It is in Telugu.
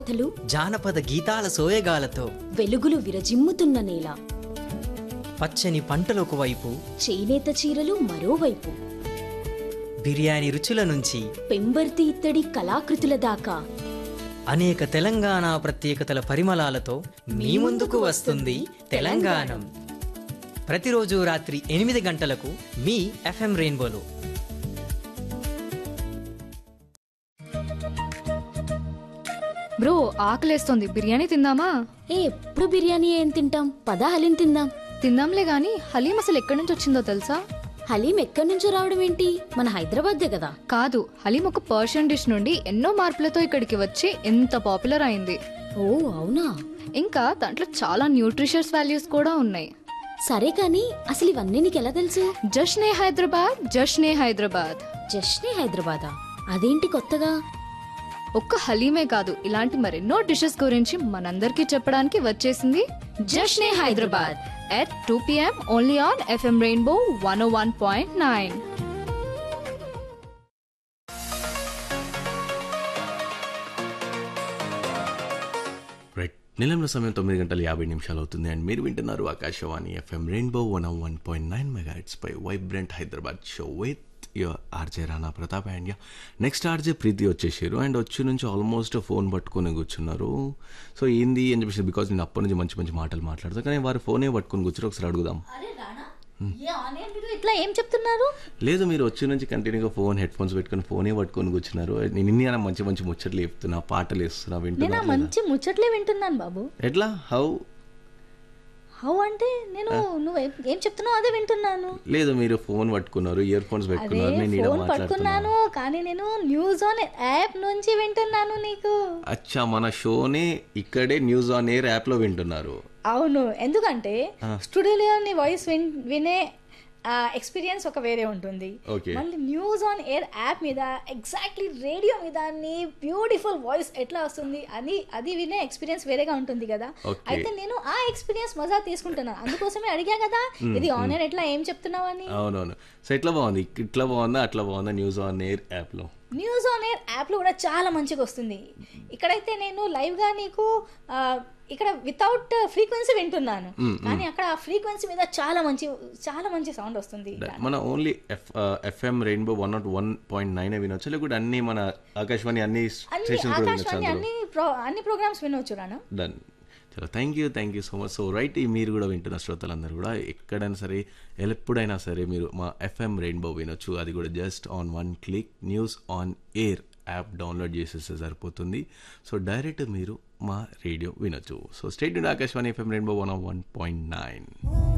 కథలు జానపద గీతాల సోయగాలతో వెలుగులు విరజిమ్ముతున్న నేల పచ్చని పంటలకు వైపు చేనేత చీరలు మరోవైపు బిర్యానీ రుచుల నుంచి పెంబర్తి ఇత్తడి కళాకృతుల దాకా అనేక తెలంగాణ ప్రత్యేకతల పరిమళాలతో మీ ముందుకు వస్తుంది తెలంగాణం ప్రతిరోజు రాత్రి ఎనిమిది గంటలకు మీ ఎఫ్ఎం రెయిన్బోలో బ్రో ఆకలేస్తోంది బిర్యానీ తిందామా ఏ ఎప్పుడు బిర్యానీ ఏం తింటాం పదా హలీం తిందాం తిందాంలే గాని హలీం అసలు ఎక్కడి నుంచి వచ్చిందో తెలుసా హలీం ఎక్కడి నుంచో రావడం ఏంటి మన హైదరాబాద్దే కదా కాదు హలీం ఒక పర్షియన్ డిష్ నుండి ఎన్నో మార్పులతో ఇక్కడికి వచ్చి ఎంత పాపులర్ అయింది ఓ అవునా ఇంకా దాంట్లో చాలా న్యూట్రిషియస్ వాల్యూస్ కూడా ఉన్నాయి సరే కానీ అసలు ఇవన్నీ నీకెలా తెలుసు జష్నే హైదరాబాద్ జష్నే హైదరాబాద్ జస్ట్నే హైదరాబాదా అదేంటి కొత్తగా ఒక్క హలీమే కాదు ఇలాంటి మరెన్నో డిషెస్ గురించి మనందరికీ చెప్పడానికి వచ్చేసింది Jashne Hyderabad at two PM only on FM rainbow one one point nine right నిలంలో సమయం తొమ్మిది గంటల యాభై నిమిషాలు అవుతుంది అండ్ మీరు వింటున్నారు Akashvani FM rainbow one one point nine mega pie vibrant Hyderabad show with your RJ Rana Pratap and ya next RJ Preeti వచ్చేసారు అండ్ వచ్చి నుంచి ఆల్మోస్ట్ ఫోన్ పట్టుకొని కూర్చున్నారు సో ఏంది అని చెప్పేసి బికాజ్ నేను అప్పటి నుంచి మంచి మంచి మాటలు మాట్లాడతాను కానీ వారు ఫోనే పట్టుకొని కూర్చొని ఒకసారి అడుగుదాం ఏ ఆన్లైన్ మీరు ఇట్లా ఏం చెప్తున్నారు లేదు మీరు వచ్చి నుంచి కంటిన్యూగా ఫోన్ హెడ్ ఫోన్స్ పెట్టుకొని ఫోనే పట్టుకొని కూర్చున్నారు నేను ఇన్ని అయినా మంచి మంచి ముచ్చట్లు చెప్తున్నా పాటలు వేస్తున్నా నేను ఆ వింటున్నా లేదా? మంచి ముచ్చట్లే వింటున్నాను బాబు ఎట్లా హౌ హౌ అంటే నేను నువ్వు ఏం- ఏం చెప్తున్నావు అదే వింటున్నాను లేదు మీరు ఫోన్ పట్టుకున్నారు ఇయర్ ఫోన్స్ అదే పెట్టుకున్నారు నేను ఈడ ఫోన్ మాట్లాడుతున్నాను పట్టుకున్నాను కానీ నేను న్యూస్ ఆన్ యాప్ నుంచి వింటున్నాను నీకు అచ్చా మన షోనే ఇక్కడే న్యూస్ ఆన్ ఎయిర్ యాప్ లో వింటున్నారు అవును ఎందుకంటే స్టూడియోలో నీ వాయిస్ విన్ వినే ఎక్స్పీరియన్స్ ఒక వేరే ఉంటుంది Okay. మళ్ళీ న్యూస్ ఆన్ ఎయిర్ యాప్ మీద ఎగ్జాక్ట్లీ రేడియో మీద నీ బ్యూటిఫుల్ వాయిస్ ఎట్లా వస్తుంది అని అది వినే ఎక్స్పీరియన్స్ వేరేగా ఉంటుంది కదా Okay. అయితే నేను ఆ ఎక్స్పీరియన్స్ మజా తీసుకుంటున్నాను అందుకోసమే అడిగా కదా ఇది ఆన్ ఎయిర్ ఎట్లా ఏం చెప్తున్నావు అని అవునవును సో ఎట్లా బాగుంది ఇట్లా బాగుందా అట్లా బాగుందా న్యూస్ ఆన్ ఎయిర్ యాప్ లో న్యూస్ ఆన్ ఎయిర్ యాప్లో కూడా చాలా మంచిగా వస్తుంది ఇక్కడైతే నేను లైవ్గా నీకు ఆ, ఇక్కడ వితౌట్ ఫ్రీక్వెన్సీ వింటున్నాను కానీ అక్కడ ఆ ఫ్రీక్వెన్సీ మీద చాలా మంచి చాలా మంచి సౌండ్ వస్తుంది మన only F FM rainbow one nought one point nine వినొచ్చు లేకుంటే అన్ని మన ఆకాశవాణి అన్ని అన్ని స్టేషన్ కూడా వినొచ్చు ఆకాశవాణి అందులో అన్ని ప్రో అన్ని ప్రోగ్రామ్స్ వినవచ్చు రానా డన్ చలో thank you thank you so much so right మీరు కూడా వింటున్న శ్రోతలందరూ కూడా ఎక్కడైనా సరే ఎప్పుడైనా సరే మీరు మా ఎఫ్ఎం రెయిన్బో వినొచ్చు అది కూడా just on one click news on air app download చేసేస్తే సరిపోతుంది సో డైరెక్ట్ మీరు మా రేడియో వినొచ్చు so state Akashvani FM rainbow one one point nine